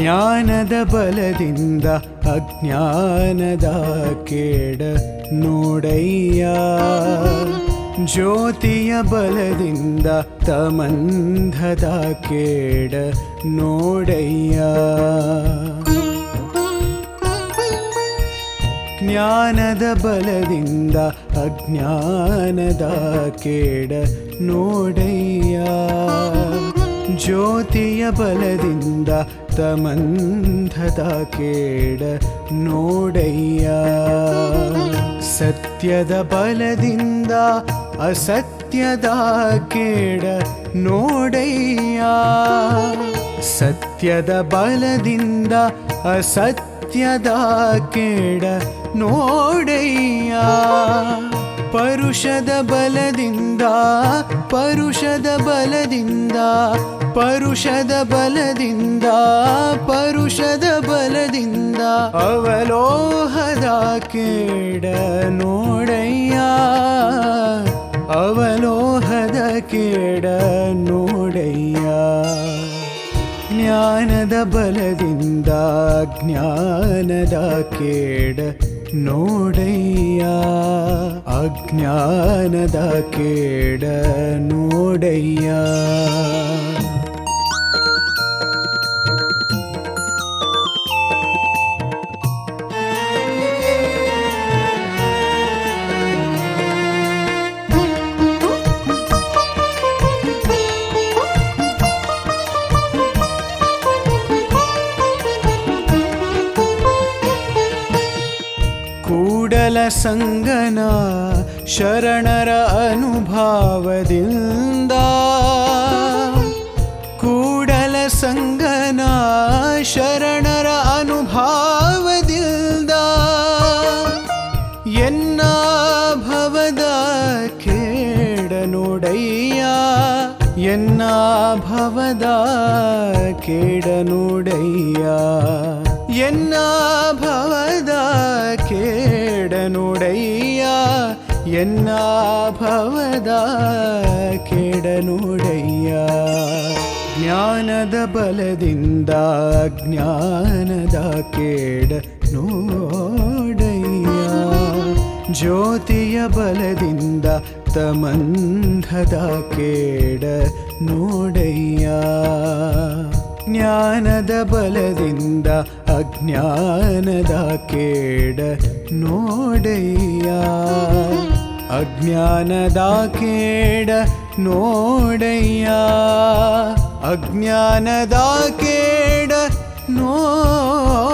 ಜ್ಞಾನದ ಬಲದಿಂದ ಅಜ್ಞಾನದ ಕೇಡ ನೋಡಯ್ಯ ಜ್ಯೋತಿಯ ಬಲದಿಂದ ತಮಂಧದ ಕೇಡ ನೋಡಯ್ಯ ಜ್ಞಾನದ ಬಲದಿಂದ ಅಜ್ಞಾನದ ಕೇಡ ನೋಡಯ್ಯ ಜ್ಯೋತಿಯ ಬಲದಿಂದ ತಮಂಧದ ಕೇಡ ನೋಡಯ್ಯ ಸತ್ಯದ ಬಲದಿಂದ ಅಸತ್ಯದ ಕೇಡ ನೋಡಯ್ಯ ಸತ್ಯದ ಬಲದಿಂದ ಅಸತ್ಯದ ಕೇಡ ನೋಡಯ್ಯ ಪರುಷದ ಬಲದಿಂದ ಪರುಷದ ಬಲದಿಂದ ಪರುಷದ ಬಲದಿಂದ ಪರುಷದ ಬಲದಿಂದ ಅವಲೋಹದ ಕೇಡ ನೋಡಯ್ಯ ಅವಲೋಹದ ಕೇಡ ನೋಡಯ್ಯ ಜ್ಞಾನದ ಬಲದಿಂದ ಜ್ಞಾನದ ಕೇಡ ನೋಡಯ್ಯ ಅಜ್ಞಾನದ ಕೇಡ ನೋಡಯ್ಯ ಕೂಡಲ ಸಂಗನ ಶರಣರ ಅನುಭಾವದಿಂದ ಕೂಡಲ ಸಂಗನ ಶರಣರ ಅನುಭಾವದಿಂದ ಎನ್ನ ಭವದ ಕೇಡ ನೋಡಯ್ಯ ಎನ್ನ ಭವದ ಕೇಡ ನೋಡಯ್ಯ ಎನ್ನ ಭವದ ಕೇಡ ನೋಡಯ್ಯ ಎನ್ನ ಭವದ ಕೇಡ ನೋಡಯ್ಯ ಜ್ಞಾನದ ಬಲದಿಂದ ಜ್ಞಾನದ ಕೇಡ ನೋಡಯ್ಯ ಜ್ಯೋತಿಯ ಬಲದಿಂದ ತಮಂಧದ ಕೇಡ ನೋಡಯ್ಯ ಜ್ಞಾನದ ಬಲದಿಂದ ಅಜ್ಞಾನದ ಕೇಡ ನೋಡಯ್ಯ ಅಜ್ಞಾನದ ಕೇಡ ನೋಡಯ್ಯ ಅಜ್ಞಾನದ ಕೇಡ ನೋಡಯ್ಯ